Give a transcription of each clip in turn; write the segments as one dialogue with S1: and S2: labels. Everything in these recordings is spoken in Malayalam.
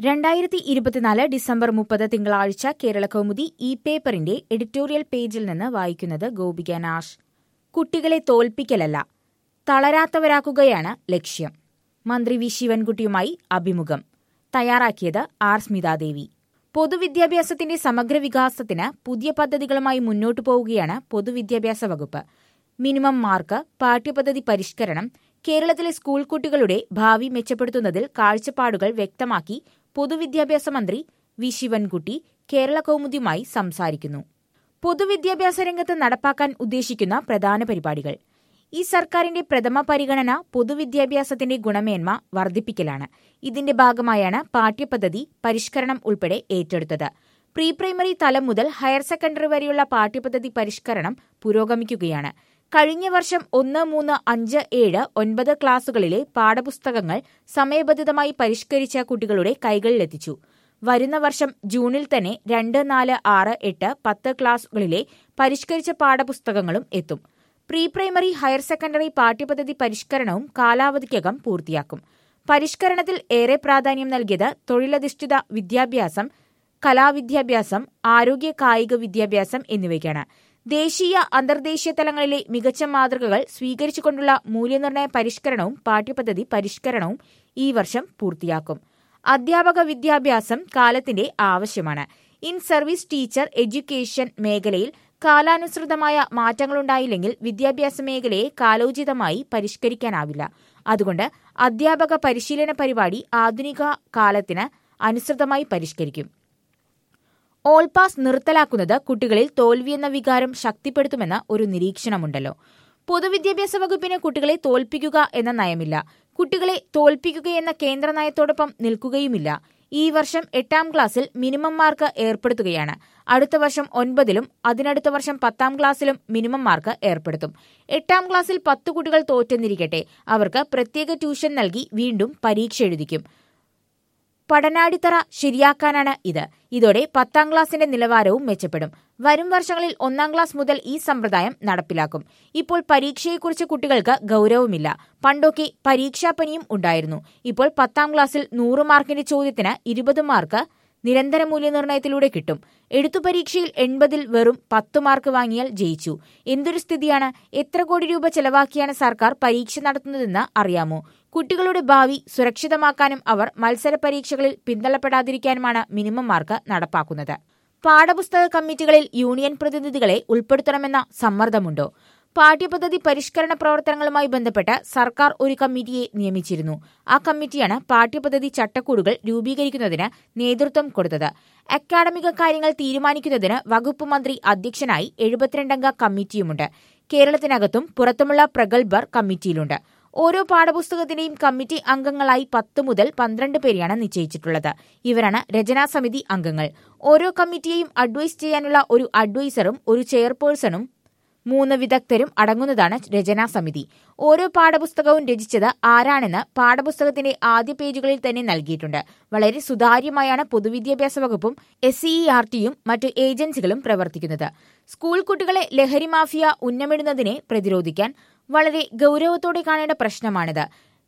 S1: രണ്ടായിരത്തി ഇരുപത്തിനാല് ഡിസംബർ മുപ്പത് തിങ്കളാഴ്ച കേരള കൗമുദി ഇ പേപ്പറിന്റെ എഡിറ്റോറിയൽ പേജിൽ നിന്ന് വായിക്കുന്നത് ഗോപിക നാഷ് കുട്ടികളെ തോൽപ്പിക്കലല്ല തളരാത്തവരാക്കുകയാണ് ലക്ഷ്യം മന്ത്രി വി ശിവൻകുട്ടിയുമായി അഭിമുഖം തയ്യാറാക്കിയത് ആർ സ്മിതാദേവി പൊതുവിദ്യാഭ്യാസത്തിന്റെ സമഗ്ര വികാസത്തിന് പുതിയ പദ്ധതികളുമായി മുന്നോട്ടു പോവുകയാണ് പൊതുവിദ്യാഭ്യാസ വകുപ്പ് മിനിമം മാർക്ക് പാഠ്യപദ്ധതി പരിഷ്കരണം കേരളത്തിലെ സ്കൂൾ കുട്ടികളുടെ ഭാവി മെച്ചപ്പെടുത്തുന്നതിൽ കാഴ്ചപ്പാടുകൾ വ്യക്തമാക്കി പൊതുവിദ്യാഭ്യാസ മന്ത്രി വി ശിവൻകുട്ടി കേരള കൗമുദിയുമായി സംസാരിക്കുന്നു പൊതുവിദ്യാഭ്യാസ രംഗത്ത് നടപ്പാക്കാൻ ഉദ്ദേശിക്കുന്ന പ്രധാന പരിപാടികൾ ഈ സർക്കാരിന്റെ പ്രഥമ പരിഗണന പൊതുവിദ്യാഭ്യാസത്തിന്റെ ഗുണമേന്മ വർദ്ധിപ്പിക്കലാണ് ഇതിന്റെ ഭാഗമായാണ് പാഠ്യപദ്ധതി പരിഷ്കരണം ഉൾപ്പെടെ ഏറ്റെടുത്തത് പ്രീ പ്രൈമറി തലം മുതൽ ഹയർ സെക്കൻഡറി വരെയുള്ള പാഠ്യപദ്ധതി പരിഷ്കരണം പുരോഗമിക്കുകയാണ് കഴിഞ്ഞ വർഷം ഒന്ന് മൂന്ന് അഞ്ച് ഏഴ് ഒൻപത് ക്ലാസുകളിലെ പാഠപുസ്തകങ്ങൾ സമയബന്ധിതമായി പരിഷ്കരിച്ച കുട്ടികളുടെ കൈകളിലെത്തിച്ചു വരുന്ന വർഷം ജൂണിൽ തന്നെ രണ്ട് നാല് ആറ് എട്ട് പത്ത് ക്ലാസുകളിലെ പരിഷ്കരിച്ച പാഠപുസ്തകങ്ങളും എത്തും പ്രീ പ്രൈമറി ഹയർ സെക്കൻഡറി പാഠ്യപദ്ധതി പരിഷ്കരണവും കാലാവധിക്കകം പൂർത്തിയാക്കും പരിഷ്കരണത്തിൽ ഏറെ പ്രാധാന്യം നൽകിയത് തൊഴിലധിഷ്ഠിത വിദ്യാഭ്യാസം കലാവിദ്യാഭ്യാസം ആരോഗ്യ കായിക വിദ്യാഭ്യാസം എന്നിവയ്ക്കാണ് ദേശീയ അന്തർദേശീയ തലങ്ങളിലെ മികച്ച മാതൃകകൾ സ്വീകരിച്ചുകൊണ്ടുള്ള മൂല്യനിർണ്ണയ പരിഷ്കരണവും പാഠ്യപദ്ധതി പരിഷ്കരണവും ഈ വർഷം പൂർത്തിയാക്കും അധ്യാപക വിദ്യാഭ്യാസം കാലത്തിന്റെ ആവശ്യമാണ് ഇൻ സർവീസ് ടീച്ചർ എഡ്യൂക്കേഷൻ മേഖലയിൽ കാലാനുസൃതമായ മാറ്റങ്ങളുണ്ടായില്ലെങ്കിൽ വിദ്യാഭ്യാസ മേഖലയെ കാലോചിതമായി പരിഷ്കരിക്കാനാവില്ല അതുകൊണ്ട് അധ്യാപക പരിശീലന പരിപാടി ആധുനിക കാലത്തിന് അനുസൃതമായി പരിഷ്കരിക്കും ഓൾ പാസ് നിർത്തലാക്കുന്നത് കുട്ടികളിൽ തോൽവിയെന്ന വികാരം ശക്തിപ്പെടുത്തുമെന്ന ഒരു നിരീക്ഷണമുണ്ടല്ലോ പൊതുവിദ്യാഭ്യാസ വകുപ്പിന് കുട്ടികളെ തോൽപ്പിക്കുക എന്ന നയമില്ല കുട്ടികളെ തോൽപ്പിക്കുകയെന്ന കേന്ദ്ര നയത്തോടൊപ്പം നിൽക്കുകയുമില്ല ഈ വർഷം എട്ടാം ക്ലാസ്സിൽ മിനിമം മാർക്ക് ഏർപ്പെടുത്തുകയാണ് അടുത്ത വർഷം ഒൻപതിലും അതിനടുത്ത വർഷം പത്താം ക്ലാസ്സിലും മിനിമം മാർക്ക് ഏർപ്പെടുത്തും എട്ടാം ക്ലാസ്സിൽ പത്ത് കുട്ടികൾ തോറ്റെന്നിരിക്കട്ടെ അവർക്ക് പ്രത്യേക ട്യൂഷൻ നൽകി വീണ്ടും പരീക്ഷ എഴുതിക്കും പഠനാടിത്തറ ശരിയാക്കാനാണ് ഇത് ഇതോടെ പത്താം ക്ലാസിന്റെ നിലവാരവും മെച്ചപ്പെടും വരും വർഷങ്ങളിൽ ഒന്നാം ക്ലാസ് മുതൽ ഈ സമ്പ്രദായം നടപ്പിലാക്കും ഇപ്പോൾ പരീക്ഷയെക്കുറിച്ച് കുട്ടികൾക്ക് ഗൌരവമില്ല പണ്ടൊക്കെ പരീക്ഷാപ്പനിയും ഉണ്ടായിരുന്നു ഇപ്പോൾ പത്താം ക്ലാസ്സിൽ നൂറ് മാർക്കിന്റെ ചോദ്യത്തിന് ഇരുപത് മാർക്ക് നിരന്തര മൂല്യനിർണ്ണയത്തിലൂടെ കിട്ടും എഴുത്തു പരീക്ഷയിൽ എൺപതിൽ വെറും പത്ത് മാർക്ക് വാങ്ങിയാൽ ജയിച്ചു എന്തൊരു സ്ഥിതിയാണ് എത്ര കോടി രൂപ ചെലവാക്കിയാണ് സർക്കാർ പരീക്ഷ നടത്തുന്നതെന്ന് അറിയാമോ കുട്ടികളുടെ ഭാവി സുരക്ഷിതമാക്കാനും അവർ മത്സര പരീക്ഷകളിൽ പിന്തള്ളപ്പെടാതിരിക്കാനുമാണ് മിനിമം മാർക്ക് നടപ്പാക്കുന്നത് പാഠപുസ്തക കമ്മിറ്റികളിൽ യൂണിയൻ പ്രതിനിധികളെ ഉൾപ്പെടുത്തണമെന്ന സമ്മർദ്ദമുണ്ടോ പാഠ്യപദ്ധതി പരിഷ്കരണ പ്രവർത്തനങ്ങളുമായി ബന്ധപ്പെട്ട് സർക്കാർ ഒരു കമ്മിറ്റിയെ നിയമിച്ചിരുന്നു ആ കമ്മിറ്റിയാണ് പാഠ്യപദ്ധതി ചട്ടക്കൂടുകൾ രൂപീകരിക്കുന്നതിന് നേതൃത്വം കൊടുത്തത് അക്കാഡമിക കാര്യങ്ങൾ തീരുമാനിക്കുന്നതിന് വകുപ്പ് മന്ത്രി അധ്യക്ഷനായി എഴുപത്തിരണ്ടംഗ കമ്മിറ്റിയുമുണ്ട് കേരളത്തിനകത്തും പുറത്തുമുള്ള പ്രഗത്ഭർ കമ്മിറ്റിയിലുണ്ട് ഓരോ പാഠപുസ്തകത്തിന്റെയും കമ്മിറ്റി അംഗങ്ങളായി പത്ത് മുതൽ പന്ത്രണ്ട് പേരെയാണ് നിശ്ചയിച്ചിട്ടുള്ളത് ഇവരാണ് രചനാ സമിതി അംഗങ്ങൾ ഓരോ കമ്മിറ്റിയെയും അഡ്വൈസ് ചെയ്യാനുള്ള ഒരു അഡ്വൈസറും ഒരു ചെയർപേഴ്സണും മൂന്ന് വിദഗ്ധരും അടങ്ങുന്നതാണ് രചനാ സമിതി ഓരോ പാഠപുസ്തകവും രചിച്ചത് ആരാണെന്ന് പാഠപുസ്തകത്തിന്റെ ആദ്യ പേജുകളിൽ തന്നെ നൽകിയിട്ടുണ്ട് വളരെ സുതാര്യമായാണ് പൊതുവിദ്യാഭ്യാസ വകുപ്പും എസ് ഇ ആർ ടിയും മറ്റു ഏജൻസികളും പ്രവർത്തിക്കുന്നത് സ്കൂൾ കുട്ടികളെ ലഹരി മാഫിയ ഉന്നമിടുന്നതിനെ പ്രതിരോധിക്കാൻ വളരെ ഗൌരവത്തോടെ കാണേണ്ട പ്രശ്നമാണിത്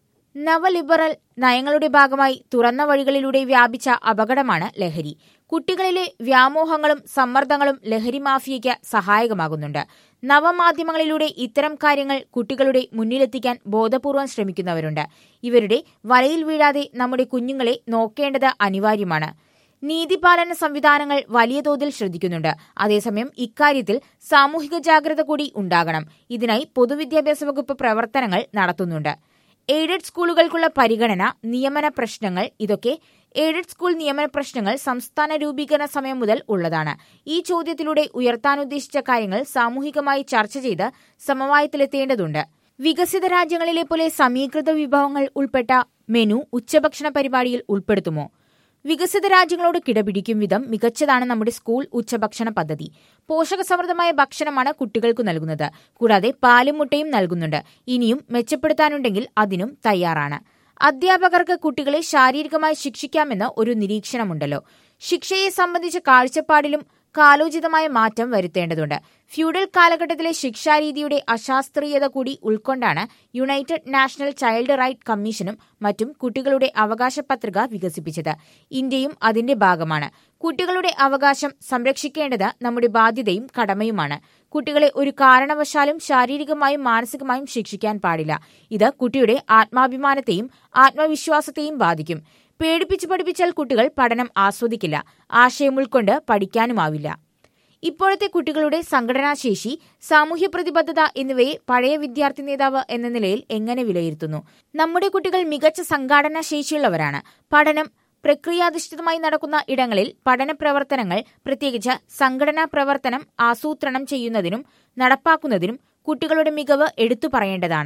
S1: നവലിബറൽ നയങ്ങളുടെ ഭാഗമായി തുറന്ന വഴികളിലൂടെ വ്യാപിച്ച അപകടമാണ് ലഹരി കുട്ടികളിലെ വ്യാമോഹങ്ങളും സമ്മർദ്ദങ്ങളും ലഹരി മാഫിയയ്ക്ക് സഹായകമാകുന്നുണ്ട് നവമാധ്യമങ്ങളിലൂടെ ഇത്തരം കാര്യങ്ങൾ കുട്ടികളുടെ മുന്നിലെത്തിക്കാൻ ബോധപൂർവം ശ്രമിക്കുന്നവരുണ്ട് ഇവരുടെ വലയിൽ വീഴാതെ നമ്മുടെ കുഞ്ഞുങ്ങളെ നോക്കേണ്ടത് അനിവാര്യമാണ് നീതിപാലന സംവിധാനങ്ങൾ വലിയ തോതിൽ ശ്രദ്ധിക്കുന്നുണ്ട് അതേസമയം ഇക്കാര്യത്തിൽ സാമൂഹിക ജാഗ്രത കൂടി ഉണ്ടാകണം ഇതിനായി പൊതുവിദ്യാഭ്യാസ വകുപ്പ് പ്രവർത്തനങ്ങൾ നടത്തുന്നുണ്ട് എയ്ഡഡ് സ്കൂളുകൾക്കുള്ള പരിഗണന നിയമന പ്രശ്നങ്ങൾ ഇതൊക്കെ എയ്ഡഡ് സ്കൂൾ നിയമന പ്രശ്നങ്ങൾ സംസ്ഥാന രൂപീകരണ സമയം മുതൽ ഉള്ളതാണ് ഈ ചോദ്യത്തിലൂടെ ഉയർത്താനുദ്ദേശിച്ച കാര്യങ്ങൾ സാമൂഹികമായി ചർച്ച ചെയ്ത് സമവായത്തിലെത്തേണ്ടതുണ്ട് വികസിത രാജ്യങ്ങളിലെ പോലെ സമീകൃത വിഭവങ്ങൾ ഉൾപ്പെട്ട മെനു ഉച്ചഭക്ഷണ പരിപാടിയിൽ ഉൾപ്പെടുത്തുമോ വികസിത രാജ്യങ്ങളോട് കിടപിടിക്കും വിധം മികച്ചതാണ് നമ്മുടെ സ്കൂൾ ഉച്ചഭക്ഷണ പദ്ധതി പോഷകസമൃദ്ധമായ ഭക്ഷണമാണ് കുട്ടികൾക്ക് നൽകുന്നത് കൂടാതെ പാലും മുട്ടയും നൽകുന്നുണ്ട് ഇനിയും മെച്ചപ്പെടുത്താനുണ്ടെങ്കിൽ അതിനും തയ്യാറാണ് അധ്യാപകർക്ക് കുട്ടികളെ ശാരീരികമായി ശിക്ഷിക്കാമെന്ന് ഒരു നിരീക്ഷണമുണ്ടല്ലോ ശിക്ഷയെ സംബന്ധിച്ച കാഴ്ചപ്പാടിലും കാലോചിതമായ മാറ്റം വരുത്തേണ്ടതുണ്ട് ഫ്യൂഡൽ കാലഘട്ടത്തിലെ ശിക്ഷാരീതിയുടെ അശാസ്ത്രീയത കൂടി ഉൾക്കൊണ്ടാണ് യുണൈറ്റഡ് നാഷണൽ ചൈൽഡ് റൈറ്റ് കമ്മീഷനും മറ്റും കുട്ടികളുടെ അവകാശ പത്രിക വികസിപ്പിച്ചത് ഇന്ത്യയും അതിന്റെ ഭാഗമാണ് കുട്ടികളുടെ അവകാശം സംരക്ഷിക്കേണ്ടത് നമ്മുടെ ബാധ്യതയും കടമയുമാണ് കുട്ടികളെ ഒരു കാരണവശാലും ശാരീരികമായും മാനസികമായും ശിക്ഷിക്കാൻ പാടില്ല ഇത് കുട്ടിയുടെ ആത്മാഭിമാനത്തെയും ആത്മവിശ്വാസത്തെയും ബാധിക്കും പേടിപ്പിച്ച് പഠിപ്പിച്ചാൽ കുട്ടികൾ പഠനം ആസ്വദിക്കില്ല ആശയം ഉൾക്കൊണ്ട് പഠിക്കാനുമാവില്ല ഇപ്പോഴത്തെ കുട്ടികളുടെ സംഘടനാശേഷി സാമൂഹ്യ പ്രതിബദ്ധത എന്നിവയെ പഴയ വിദ്യാർത്ഥി നേതാവ് എന്ന നിലയിൽ എങ്ങനെ വിലയിരുത്തുന്നു നമ്മുടെ കുട്ടികൾ മികച്ച സംഘാടന ശേഷിയുള്ളവരാണ് പഠനം പ്രക്രിയാധിഷ്ഠിതമായി നടക്കുന്ന ഇടങ്ങളിൽ പഠന പ്രവർത്തനങ്ങൾ പ്രത്യേകിച്ച് സംഘടനാ പ്രവർത്തനം ആസൂത്രണം ചെയ്യുന്നതിനും നടപ്പാക്കുന്നതിനും കുട്ടികളുടെ മികവ് എടുത്തു പറയേണ്ടതാണ്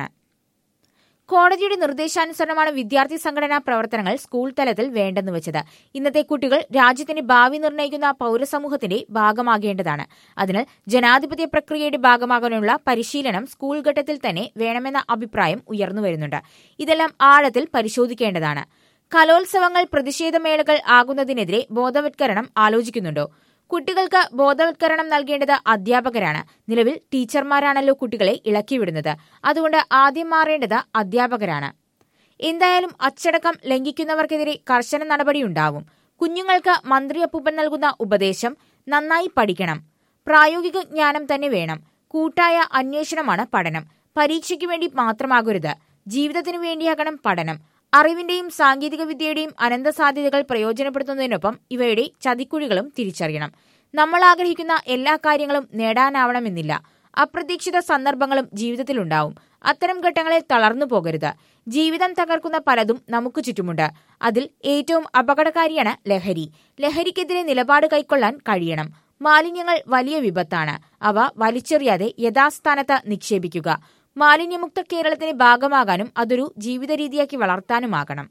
S1: കോടതിയുടെ നിർദ്ദേശാനുസരണമാണ് വിദ്യാർത്ഥി സംഘടനാ പ്രവർത്തനങ്ങൾ സ്കൂൾ തലത്തിൽ വേണ്ടെന്ന് വെച്ചത് ഇന്നത്തെ കുട്ടികൾ രാജ്യത്തിന്റെ ഭാവി നിർണ്ണയിക്കുന്ന പൌരസമൂഹത്തിന്റെ ഭാഗമാകേണ്ടതാണ് അതിനാൽ ജനാധിപത്യ പ്രക്രിയയുടെ ഭാഗമാകാനുള്ള പരിശീലനം സ്കൂൾ ഘട്ടത്തിൽ തന്നെ വേണമെന്ന അഭിപ്രായം ഉയർന്നുവരുന്നുണ്ട് ഇതെല്ലാം ആഴത്തിൽ പരിശോധിക്കേണ്ടതാണ് കലോത്സവങ്ങൾ പ്രതിഷേധമേളകൾ ആകുന്നതിനെതിരെ ബോധവത്കരണം ആലോചിക്കുന്നുണ്ടോ കുട്ടികൾക്ക് ബോധവത്കരണം നൽകേണ്ടത് അധ്യാപകരാണ് നിലവിൽ ടീച്ചർമാരാണല്ലോ കുട്ടികളെ ഇളക്കിവിടുന്നത് അതുകൊണ്ട് ആദ്യം മാറേണ്ടത് അധ്യാപകരാണ് എന്തായാലും അച്ചടക്കം ലംഘിക്കുന്നവർക്കെതിരെ കർശന നടപടിയുണ്ടാവും കുഞ്ഞുങ്ങൾക്ക് മന്ത്രി അപ്പൂപ്പൻ നൽകുന്ന ഉപദേശം നന്നായി പഠിക്കണം പ്രായോഗിക ജ്ഞാനം തന്നെ വേണം കൂട്ടായ അന്വേഷണമാണ് പഠനം പരീക്ഷയ്ക്ക് വേണ്ടി മാത്രമാകരുത് ജീവിതത്തിനു വേണ്ടിയാകണം പഠനം അറിവിന്റെയും സാങ്കേതിക വിദ്യയുടെയും അനന്ത സാധ്യതകൾ പ്രയോജനപ്പെടുത്തുന്നതിനൊപ്പം ഇവയുടെ ചതിക്കുഴികളും തിരിച്ചറിയണം നമ്മൾ ആഗ്രഹിക്കുന്ന എല്ലാ കാര്യങ്ങളും നേടാനാവണമെന്നില്ല അപ്രതീക്ഷിത സന്ദർഭങ്ങളും ജീവിതത്തിലുണ്ടാവും അത്തരം ഘട്ടങ്ങളിൽ തളർന്നു പോകരുത് ജീവിതം തകർക്കുന്ന പലതും നമുക്ക് ചുറ്റുമുണ്ട് അതിൽ ഏറ്റവും അപകടകാരിയാണ് ലഹരി ലഹരിക്കെതിരെ നിലപാട് കൈക്കൊള്ളാൻ കഴിയണം മാലിന്യങ്ങൾ വലിയ വിപത്താണ് അവ വലിച്ചെറിയാതെ യഥാസ്ഥാനത്ത് നിക്ഷേപിക്കുക മാലിന്യമുക്ത കേരളത്തിന്റെ ഭാഗമാകാനും അതൊരു ജീവിത രീതിയാക്കി വളർത്താനുമാകണം